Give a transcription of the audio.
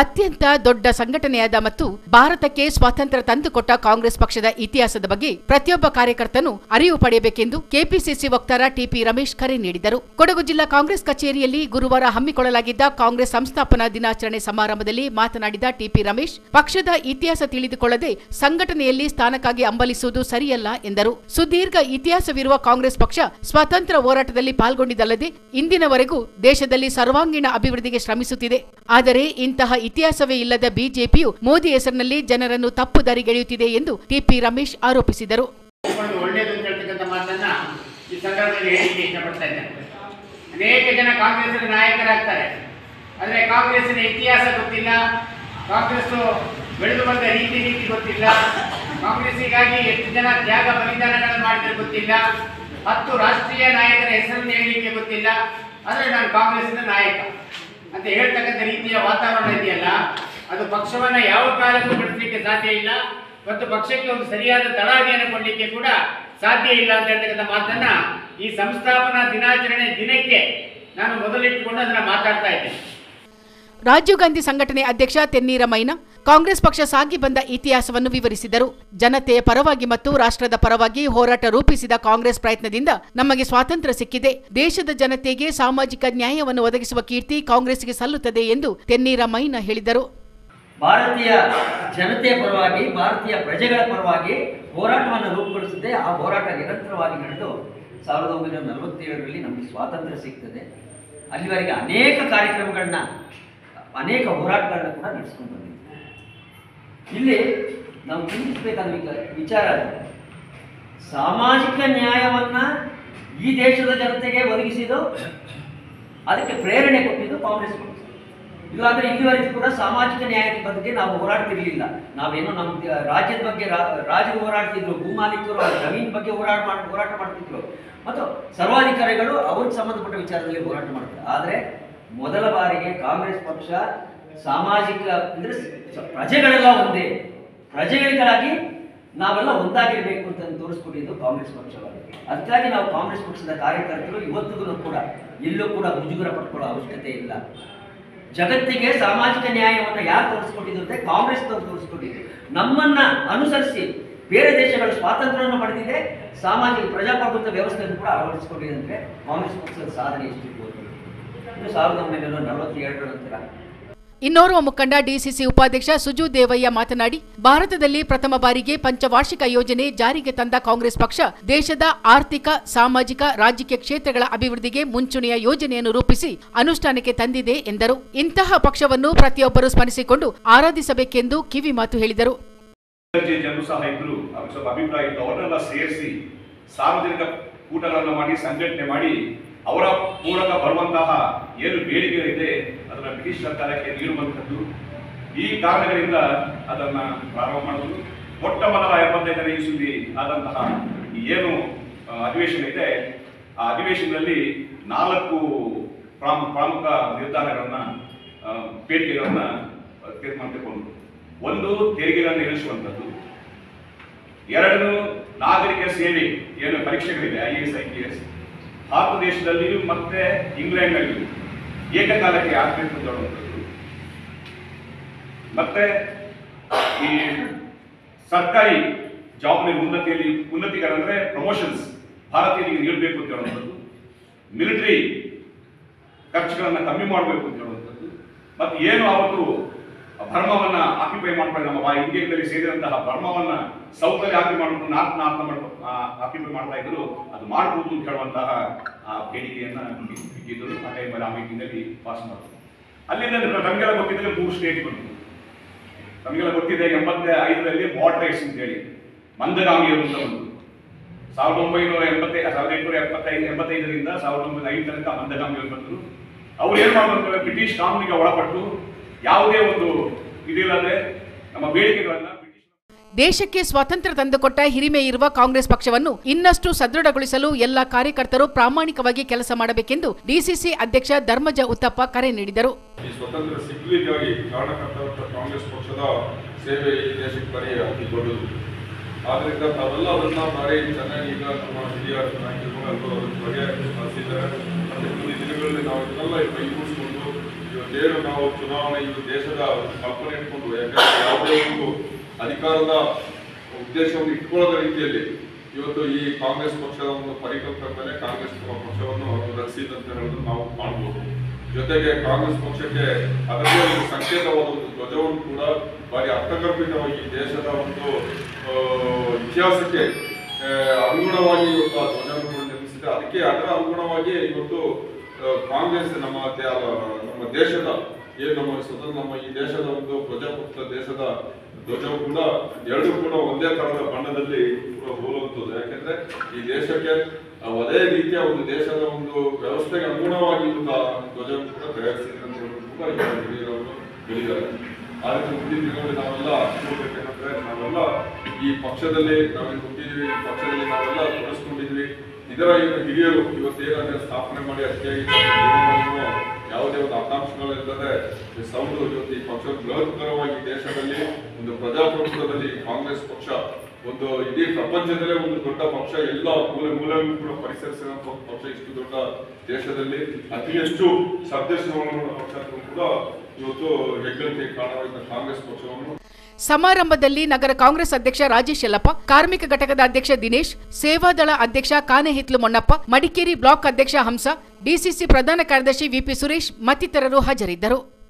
ಅತ್ಯಂತ ದೊಡ್ಡ ಸಂಘಟನೆಯಾದ ಮತ್ತು ಭಾರತಕ್ಕೆ ಸ್ವಾತಂತ್ರ್ಯ ತಂದುಕೊಟ್ಟ ಕಾಂಗ್ರೆಸ್ ಪಕ್ಷದ ಇತಿಹಾಸದ ಬಗ್ಗೆ ಪ್ರತಿಯೊಬ್ಬ ಕಾರ್ಯಕರ್ತನು ಅರಿವು ಪಡೆಯಬೇಕೆಂದು ಕೆಪಿಸಿಸಿ ವಕ್ತಾರ ಟಿಪಿ ರಮೇಶ್ ಕರೆ ನೀಡಿದರು ಕೊಡಗು ಜಿಲ್ಲಾ ಕಾಂಗ್ರೆಸ್ ಕಚೇರಿಯಲ್ಲಿ ಗುರುವಾರ ಹಮ್ಮಿಕೊಳ್ಳಲಾಗಿದ್ದ ಕಾಂಗ್ರೆಸ್ ಸಂಸ್ಥಾಪನಾ ದಿನಾಚರಣೆ ಸಮಾರಂಭದಲ್ಲಿ ಮಾತನಾಡಿದ ಟಿಪಿ ರಮೇಶ್ ಪಕ್ಷದ ಇತಿಹಾಸ ತಿಳಿದುಕೊಳ್ಳದೆ ಸಂಘಟನೆಯಲ್ಲಿ ಸ್ಥಾನಕ್ಕಾಗಿ ಅಂಬಲಿಸುವುದು ಸರಿಯಲ್ಲ ಎಂದರು ಸುದೀರ್ಘ ಇತಿಹಾಸವಿರುವ ಕಾಂಗ್ರೆಸ್ ಪಕ್ಷ ಸ್ವಾತಂತ್ರ್ಯ ಹೋರಾಟದಲ್ಲಿ ಪಾಲ್ಗೊಂಡಿದ್ದಲ್ಲದೆ ಇಂದಿನವರೆಗೂ ದೇಶದಲ್ಲಿ ಸರ್ವಾಂಗೀಣ ಅಭಿವೃದ್ಧಿಗೆ ಶ್ರಮಿಸುತ್ತಿದೆ ಆದರೆ ಇಂತಹ ಇತಿಹಾಸವೇ ಇಲ್ಲದ ಬಿಜೆಪಿಯು ಮೋದಿ ಹೆಸರಿನಲ್ಲಿ ಜನರನ್ನು ತಪ್ಪು ದಾರಿಗೆಳೆಯುತ್ತಿದೆ ಎಂದು ಟಿಪಿ ರಮೇಶ್ ಆರೋಪಿಸಿದರು ಒಂದು ಒಳ್ಳೆಯದು ಅಂತ ಹೇಳ್ತಕ್ಕಂಥ ಮಾತನ್ನ ಈ ಸಂದರ್ಭದಲ್ಲಿ ಹೇಳಿಕ್ಕೆ ಇಷ್ಟಪಡ್ತಾ ಇದ್ದೇನೆ ಅನೇಕ ಜನ ಕಾಂಗ್ರೆಸ್ಸಿನ ನಾಯಕರಾಗ್ತಾರೆ ಆದರೆ ಕಾಂಗ್ರೆಸ್ಸಿನ ಇತಿಹಾಸ ಗೊತ್ತಿಲ್ಲ ಕಾಂಗ್ರೆಸ್ ಬೆಳೆದು ಬಂದ ರೀತಿ ನೀತಿ ಗೊತ್ತಿಲ್ಲ ಕಾಂಗ್ರೆಸ್ಸಿಗಾಗಿ ಎಷ್ಟು ಜನ ತ್ಯಾಗ ಬಲಿದಾನಗಳನ್ನು ಮಾಡಿದ್ರೆ ಗೊತ್ತಿಲ್ಲ ಹತ್ತು ರಾಷ್ಟ್ರೀಯ ನಾಯಕರ ಹೆಸರನ್ನು ಹೇಳಲಿಕ್ಕೆ ಗೊತ್ತಿಲ್ಲ ಆದರೆ ನಾನು ಕಾಂಗ್ರೆಸ್ಸಿನ ನಾಯಕ ಅಂತ ಹೇಳ್ತಕ್ಕಂಥ ರೀತಿಯ ವಾತಾವರಣ ಇದೆಯಲ್ಲ ಅದು ಪಕ್ಷವನ್ನ ಯಾವ ಕಾಲಕ್ಕೂ ಬೆಳೆಸಲಿಕ್ಕೆ ಸಾಧ್ಯ ಇಲ್ಲ ಮತ್ತು ಪಕ್ಷಕ್ಕೆ ಒಂದು ಸರಿಯಾದ ತಳಹದಿಯನ್ನು ಕೊಡಲಿಕ್ಕೆ ಕೂಡ ಸಾಧ್ಯ ಇಲ್ಲ ಅಂತ ಹೇಳ್ತಕ್ಕಂಥ ಮಾತನ್ನ ಈ ಸಂಸ್ಥಾಪನಾ ದಿನಾಚರಣೆ ದಿನಕ್ಕೆ ನಾನು ಮೊದಲಿಟ್ಟುಕೊಂಡು ಅದನ್ನ ಮಾತಾಡ್ತಾ ಇದ್ದೇನೆ ರಾಜೀವ್ ಗಾಂಧಿ ಸಂಘಟನೆ ಅಧ್ಯಕ್ಷ ತೆನ್ನೀರ ಮೈನ ಕಾಂಗ್ರೆಸ್ ಪಕ್ಷ ಸಾಗಿ ಬಂದ ಇತಿಹಾಸವನ್ನು ವಿವರಿಸಿದರು ಜನತೆಯ ಪರವಾಗಿ ಮತ್ತು ರಾಷ್ಟ್ರದ ಪರವಾಗಿ ಹೋರಾಟ ರೂಪಿಸಿದ ಕಾಂಗ್ರೆಸ್ ಪ್ರಯತ್ನದಿಂದ ನಮಗೆ ಸ್ವಾತಂತ್ರ್ಯ ಸಿಕ್ಕಿದೆ ದೇಶದ ಜನತೆಗೆ ಸಾಮಾಜಿಕ ನ್ಯಾಯವನ್ನು ಒದಗಿಸುವ ಕೀರ್ತಿ ಕಾಂಗ್ರೆಸ್ಗೆ ಸಲ್ಲುತ್ತದೆ ಎಂದು ತೆನ್ನೀರ ಮೈನ ಹೇಳಿದರು ಭಾರತೀಯ ಜನತೆಯ ಪರವಾಗಿ ಭಾರತೀಯ ಪ್ರಜೆಗಳ ಪರವಾಗಿ ಹೋರಾಟವನ್ನು ರೂಪುಗೊಳಿಸಿದೆ ಆ ಹೋರಾಟ ನಿರಂತರವಾಗಿ ನಡೆದು ಸಾವಿರದ ಒಂಬೈನೂರ ನಲವತ್ತೇಳರಲ್ಲಿ ನಮಗೆ ಸ್ವಾತಂತ್ರ್ಯ ಸಿಗ್ತದೆ ಅಲ್ಲಿವರೆಗೆ ಅನೇಕ ಕಾರ್ಯಕ್ರಮಗಳನ್ನ ಅನೇಕ ಹೋರಾಟಗಳನ್ನ ಕೂಡ ನಡೆಸ್ಕೊಂಡು ಬಂದಿದ್ದೀವಿ ಇಲ್ಲಿ ನಾವು ಚಿಂತಿಸಬೇಕಾದ ವಿಚಾರ ವಿಚಾರ ಅದು. ಸಾಮಾಜಿಕ ನ್ಯಾಯವನ್ನ ಈ ದೇಶದ ಜನತೆಗೆ ಒದಗಿಸಿದ್ದು ಅದಕ್ಕೆ ಪ್ರೇರಣೆ ಕೊಟ್ಟಿದ್ದು ಕಾಂಗ್ರೆಸ್ ಪಕ್ಷ ಇಲ್ಲಾಂದ್ರೆ ಇಲ್ಲಿವರೆಗೂ ಕೂಡ ಸಾಮಾಜಿಕ ನ್ಯಾಯದ ಬಗ್ಗೆ ನಾವು ಹೋರಾಡ್ತಿರ್ಲಿಲ್ಲ ನಾವೇನೋ ನಮ್ಮ ದ- ರಾಜ್ಯದ ಬಗ್ಗೆ ರಾ- ರಾಜರು ಹೋರಾಡ್ತಿದ್ರು ಭೂಮಾಲೀಕರು ಅವ್ರ ಜಮೀನ್ ಬಗ್ಗೆ ಹೋರಾಟ ಮಾಡಿ ಹೋರಾಟ ಮಾಡ್ತಿದ್ರು ಮತ್ತು ಸರ್ವಾಧಿಕಾರಿಗಳು ಅವ್ರಿಗೆ ಸಂಬಂಧಪಟ್ಟ ವಿಚಾರದಲ್ಲಿ ಹೋರಾಟ ಮಾಡ್ತಾರೆ ಆದರೆ ಮೊದಲ ಬಾರಿಗೆ ಕಾಂಗ್ರೆಸ್ ಪಕ್ಷ ಸಾಮಾಜಿಕ ಅಂದ್ರೆ ಸ- ಪ್ರಜೆಗಳೆಲ್ಲ ಒಂದೇ ಪ್ರಜೆಗಳಿಗಾಗಿ ನಾವೆಲ್ಲ ಒಂದಾಗಿರ್ಬೇಕು ಅಂತ ತೋರಿಸ್ಕೊಂಡಿದ್ದು ಕಾಂಗ್ರೆಸ್ ಪಕ್ಷವಾಗಿದೆ ಅದಕ್ಕಾಗಿ ನಾವು ಕಾಂಗ್ರೆಸ್ ಪಕ್ಷದ ಕಾರ್ಯಕರ್ತರು ಇವತ್ತಿಗೂ ಕೂಡ ಎಲ್ಲೂ ಕೂಡ ಮುಜುಗರ ಪಟ್ಕೊಳ್ಳೋ ಅವಶ್ಯಕತೆ ಇಲ್ಲ ಜಗತ್ತಿಗೆ ಸಾಮಾಜಿಕ ನ್ಯಾಯವನ್ನು ಯಾರು ತೋರಿಸ್ಕೊಟ್ಟಿದ್ರು ಅಂದ್ರೆ ಕಾಂಗ್ರೆಸ್ನವ್ರು ತೋರಿಸ್ಕೊಟ್ಟಿದ್ರು ನಮ್ಮನ್ನ ಅನುಸರಿಸಿ ಬೇರೆ ದೇಶಗಳು ಸ್ವಾತಂತ್ರ್ಯವನ್ನು ಪಡೆದಿದೆ ಸಾಮಾಜಿಕ ಪ್ರಜಾಪ್ರಭುತ್ವ ವ್ಯವಸ್ಥೆಯನ್ನು ಕೂಡ ಅಳವಡಿಸಿಕೊಂಡಿದೆ ಅಂದ್ರೆ ಕಾಂಗ್ರೆಸ್ ಪಕ್ಷದ ಸಾಧನೆ ಎಷ್ಟಿರ್ಬೋದು ಇನ್ನು ಸಾವಿರದ ಒಂಬೈನೂರ ನಲವತ್ತೇಳರ ನಂತರ ಇನ್ನೋರ್ವ ಮುಖಂಡ ಡಿಸಿಸಿ ಉಪಾಧ್ಯಕ್ಷ ಸುಜು ದೇವಯ್ಯ ಮಾತನಾಡಿ ಭಾರತದಲ್ಲಿ ಪ್ರಥಮ ಬಾರಿಗೆ ಪಂಚವಾರ್ಷಿಕ ಯೋಜನೆ ಜಾರಿಗೆ ತಂದ ಕಾಂಗ್ರೆಸ್ ಪಕ್ಷ ದೇಶದ ಆರ್ಥಿಕ ಸಾಮಾಜಿಕ ರಾಜಕೀಯ ಕ್ಷೇತ್ರಗಳ ಅಭಿವೃದ್ಧಿಗೆ ಮುಂಚೂಣಿಯ ಯೋಜನೆಯನ್ನು ರೂಪಿಸಿ ಅನುಷ್ಠಾನಕ್ಕೆ ತಂದಿದೆ ಎಂದರು ಇಂತಹ ಪಕ್ಷವನ್ನು ಪ್ರತಿಯೊಬ್ಬರು ಸ್ಮರಿಸಿಕೊಂಡು ಆರಾಧಿಸಬೇಕೆಂದು ಕಿವಿ ಮಾತು ಹೇಳಿದರು ದರ್ಜೆ ಜನರು ಸಹ ಇದ್ರು ಅವ್ರಿಗೆ ಸ್ವಲ್ಪ ಅಭಿಪ್ರಾಯ ಇತ್ತು ಅವರನ್ನೆಲ್ಲ ಸೇರಿಸಿ ಸಾರ್ವಜನಿಕ ಕೂಟಗಳನ್ನು ಮಾಡಿ ಸಂಘಟನೆ ಮಾಡಿ ಅವರ ಮೂಲಕ ಬರುವಂತಹ ಏನು ಬೇಡಿಕೆ ಇದೆ ಅದನ್ನ ಬ್ರಿಟಿಷ್ ಸರ್ಕಾರಕ್ಕೆ ನೀಡುವಂಥದ್ದು ಈ ಕಾರಣಗಳಿಂದ ಅದನ್ನ ಪ್ರಾರಂಭ ಮಾಡುವುದು ಮೊಟ್ಟ ಮೊದಲ ಎಪ್ಪತ್ತೈದನೇ ಇಸುವಿ ಆದಂತಹ ಈ ಏನು ಆ, ಅಧಿವೇಶನ ಇದೆ ಆ ಅಧಿವೇಶನದಲ್ಲಿ ನಾಲ್ಕು ಪ್ರಾಮುಖ ಪ್ರಮುಖ ನಿರ್ಧಾರಗಳನ್ನ ಆ, ಬೇಡಿಕೆಗಳನ್ನ ಆ, ತೀರ್ಮಾನ ತೆಗೆದುಕೊಂಡು ಒಂದು ತೆರಿಗೆಗಳನ್ನು ಇಳಿಸುವಂಥದ್ದು ಎರಡು ನಾಗರಿಕ ಸೇವೆ ಏನು ಪರೀಕ್ಷೆಗಳಿದೆ I S I P S Bharat ದೇಶದಲ್ಲಿಯೂ ಮತ್ತೆ ಇಂಗ್ಲೆಂಡ್ನಲ್ಲಿಯೂ ಏಕಕಾಲಕ್ಕೆ ಆಗಬೇಕು ಅಂತ ಹೇಳುವಂಥದ್ದು ಮತ್ತೆ ಈ ಸರ್ಕಾರಿ ಜಾಬ್ನಲ್ಲಿ ಉನ್ನತಿಯಲ್ಲಿ ಉನ್ನತಿಗಳಂದ್ರೆ ಪ್ರಮೋಷನ್ಸ್ ಭಾರತೀಯರಿಗೆ ನೀಡಬೇಕು ಅಂತ ಹೇಳುವಂಥದ್ದು ಮಿಲಿಟರಿ ಖರ್ಚುಗಳನ್ನು ಕಮ್ಮಿ ಮಾಡಬೇಕು ಅಂತ ಹೇಳುವಂಥದ್ದು ಮತ್ತು ಏನು ಅವತ್ತು ಬರ್ಮವನ್ನ ಆಕ್ಯುಪೈ ಮಾಡ್ಕೊಂಡು ನಮ್ಮ ಬಾ- ಇಂಡಿಯಾದಲ್ಲಿ ಸೇರಿದಂತಹ ಬರ್ಮವನ್ನ ಸೌಕರ್ಯ ಆಕ್ಯುಪೈ ಮಾಡ್ಕೊಂಡು ನಾರ್ತ್ ನಾರ್ತ್ ಆಕ್ಯುಪೈ ಮಾಡ್ತಾ ಇದ್ರು ಅದು ಮಾಡಬಹುದು ಅಂತ ಹೇಳುವಂತಹ ಆ ಬೇಡಿಕೆಯನ್ನ ಇಟ್ಟಿದ್ರು ಆ ಟೈಮಲ್ಲಿ ಆ ಮೀಟಿಂಗ್ ಅಲ್ಲಿ ಪಾಸ್ ಮಾಡಿದ್ರು ಅಲ್ಲಿಂದ ನಮಗೆಲ್ಲ ಗೊತ್ತಿದ್ರೆ ಮೂರು ಸ್ಟೇಟ್ ಬಂತು ನಮಗೆಲ್ಲ ಗೊತ್ತಿದೆ ಎಂಬತ್ತ ಐದರಲ್ಲಿ ಮಾಡರೇಟ್ಸ್ ಅಂತ ಹೇಳಿ ಮಂದಗಾಮಿಯರು ಅಂತ ಒಂದು ಸಾವಿರದ ಒಂಬೈನೂರ ಎಂಬತ್ತೈ ಸಾವಿರದ ಎಂಟುನೂರ ಎಪ್ಪತ್ತೈದು ಎಂಬತ್ತೈದರಿಂದ ಸಾವಿರದ ಒಂಬೈನೂರ ಐದು ತನಕ ಮಂದಗಾಮಿಯರು ಬಂದರು ಅವ್ರು ಏನ್ ಮಾಡ್ಬೇಕು ಬ್ರಿಟಿಷ್ ಕಾನೂನಿಗೆ ಒಳಪಟ್ಟು ಯಾವುದೇ ಒಂದು ಇದಿಲ್ಲದೆ ನಮ್ಮ ಬೇಡಿಕೆಗಳನ್ನ ಬ್ರಿಟಿಷ್ ದೇಶಕ್ಕೆ ಸ್ವಾತಂತ್ರ್ಯ ತಂದುಕೊಟ್ಟ ಹಿರಿಮೆ ಇರುವ ಕಾಂಗ್ರೆಸ್ ಪಕ್ಷವನ್ನು ಇನ್ನಷ್ಟು ಸದೃಢಗೊಳಿಸಲು ಎಲ್ಲ ಕಾರ್ಯಕರ್ತರು ಪ್ರಾಮಾಣಿಕವಾಗಿ ಕೆಲಸ ಮಾಡಬೇಕೆಂದು ಡಿಸಿಸಿ ಅಧ್ಯಕ್ಷ ಧರ್ಮಜ ಉತ್ತಪ್ಪ ಕರೆ ನೀಡಿದರು ಈ ಸ್ವತಂತ್ರ ಸಿಗ್ಲಿಕ್ಕಾಗಿ ಕಾರಣಕರ್ತವಂತ ಕಾಂಗ್ರೆಸ್ ಪಕ್ಷದ ಸೇವೆ ಈ ದೇಶಕ್ಕೆ ಬರೀ ಅತಿ ದೊಡ್ಡದು ಆದ್ರಿಂದ ತಾವೆಲ್ಲ ಅದನ್ನ ಬಾರಿ ಚೆನ್ನಾಗಿ ಈಗ ನಮ್ಮ ಹಿರಿಯ ನಾಯಕರು ಎಲ್ಲರೂ ಅದ್ರ ಬಗ್ಗೆ ಸ್ಮರಿಸಿದ್ದಾರೆ ಮತ್ತೆ ಮುಂದಿನ ದಿನಗಳಲ್ಲಿ ನಾವು ಇದನ್ನೆಲ್ಲ ಕೈಗೂಡಿಸ್ಕೊಂಡು ಇವತ್ತು ಏನು ನಾವು ಚುನಾವಣೆ ಇದು ದೇಶದ ಕಲ್ಪನೆ ಇಟ್ಕೊಂಡು ಯಾಕಂದ್ರೆ ಯಾವುದೇ ಒಂದು ಅಧಿಕಾರದ ಉದ್ದೇಶವನ್ನು ಇಟ್ಕೊಳ್ಳದ ರೀತಿಯಲ್ಲಿ ಇವತ್ತು ಈ ಕಾಂಗ್ರೆಸ್ ಪಕ್ಷದ ಒಂದು ಪರಿಕಲ್ಪನೆ ಮೇಲೆ ಕಾಂಗ್ರೆಸ್ ಪಕ್ಷವನ್ನು ರಚಿಸಿದಂತ ಹೇಳೋದನ್ನು ನಾವು ಕಾಣಬಹುದು ಜೊತೆಗೆ ಕಾಂಗ್ರೆಸ್ ಪಕ್ಷಕ್ಕೆ ಅದರದೇ ಒಂದು ಸಂಕೇತವಾದ ಒಂದು ಧ್ವಜವನ್ನು ಕೂಡ ಬಾರಿ ಅರ್ಥಗರ್ಭಿತವಾಗಿ ಈ ದೇಶದ ಒಂದು ಆ, ಇತಿಹಾಸಕ್ಕೆ ಆ, ಅನುಗುಣವಾಗಿ ಇವತ್ತು ಆ ಧ್ವಜವನ್ನು ಕೂಡ ನಿರ್ಮಿಸಿದೆ ಅದಕ್ಕೆ ಅದರ ಅನುಗುಣವಾಗಿ ಇವತ್ತು ಆ, ಕಾಂಗ್ರೆಸ್ ನಮ್ಮ ದೇ- ನಮ್ಮ ದೇಶದ ಏನು ನಮ್ಮ ಸ್ವತಂತ್ರ ನಮ್ಮ ಈ ದೇಶದ ಒಂದು ಪ್ರಜಾಪ್ರಭುತ್ವ ದೇಶದ ಧ್ವಜವು ಕೂಡ ಎರಡು ಕೂಡ ಒಂದೇ ತರಹದ ಬಣ್ಣದಲ್ಲಿ ಕೂಡ ಹೋಲುವಂಥದ್ದು ಯಾಕೆಂದ್ರೆ ಈ ದೇಶಕ್ಕೆ ಆ, ಅದೇ ರೀತಿಯ ಒಂದು ದೇಶದ ಒಂದು ವ್ಯವಸ್ಥೆಗೆ ಅನುಗುಣವಾಗಿ ಒಂದು ಆ ಧ್ವಜವನ್ನು ಕೂಡ ತಯಾರಿಸಿದೆ ಅಂತ ಹೇಳೋದು ಕೂಡ ಈಗ ಹಿರಿಯರವರು ಹೇಳಿದ್ದಾರೆ ಆ ರೀತಿ ಮುಂದಿನ ದಿನಗಳಲ್ಲಿ ನಾವೆಲ್ಲ ನೋಡ್ಬೇಕೇನಂದ್ರೆ ನಾವೆಲ್ಲ ಈ ಪಕ್ಷದಲ್ಲಿ ನಾವೇನು ಹುಟ್ಟಿದ್ವಿ ಈ ಪಕ್ಷದಲ್ಲಿ ನಾವೆಲ್ಲ ತೊಡಸ್ಕೊಂಡಿದ್ವಿ ಇದರ ಏನು ಹಿರಿಯರು ಇವತ್ತೇನಾದ್ರೆ ಸ್ಥಾಪನೆ ಮಾಡಿ ಅತಿಯಾಗಿ ಜೀವನವನ್ನು ಯಾವುದೇ ಒಂದು ಆಕಾಂಕ್ಷೆಗಳಿಲ್ಲದೆ ಸೌಂಡು ಇವತ್ತು ಈ ಪಕ್ಷ ಬೃಹತ್ಕರವಾಗಿ ದೇಶದಲ್ಲಿ ಒಂದು ಪ್ರಜಾಪ್ರಭುತ್ವದಲ್ಲಿ ಕಾಂಗ್ರೆಸ್ ಪಕ್ಷ ಒಂದು ಇಡೀ ಪ್ರಪಂಚದಲ್ಲೇ ಒಂದು ದೊಡ್ಡ ಪಕ್ಷ ಎಲ್ಲ ಮೂಲೆ ಮೂಲೆಗೂ ಕೂಡ ಪರಿಸರಿಸಿದಂತ ಒಂದು ಪಕ್ಷ ಇಷ್ಟು ದೊಡ್ಡ ದೇಶದಲ್ಲಿ ಅತಿ ಹೆಚ್ಚು ಸದಸ್ಯವನ್ನು ಪಕ್ಷ ಅಂತ ಕೂಡ ಇವತ್ತು ಹೆಗ್ಗಳಿಕೆ ಕಾರಣವಾಗಿದ್ದ ಕಾಂಗ್ರೆಸ್ ಪಕ್ಷವನ್ನು ಸಮಾರಂಭದಲ್ಲಿ ನಗರ ಕಾಂಗ್ರೆಸ್ ಅಧ್ಯಕ್ಷ ರಾಜೇಶ್ ಯಲ್ಲಪ್ಪ ಕಾರ್ಮಿಕ ಘಟಕದ ಅಧ್ಯಕ್ಷ ದಿನೇಶ್ ಸೇವಾದಳ ಅಧ್ಯಕ್ಷ ಕಾನೆಹಿತ್ಲು ಮೊನ್ನಪ್ಪ ಮಡಿಕೇರಿ ಬ್ಲಾಕ್ ಅಧ್ಯಕ್ಷ ಹಂಸ ಡಿಸಿಸಿ ಪ್ರಧಾನ ಕಾರ್ಯದರ್ಶಿ ವಿಪಿ ಸುರೇಶ್ ಮತ್ತಿತರರು ಹಾಜರಿದ್ದರು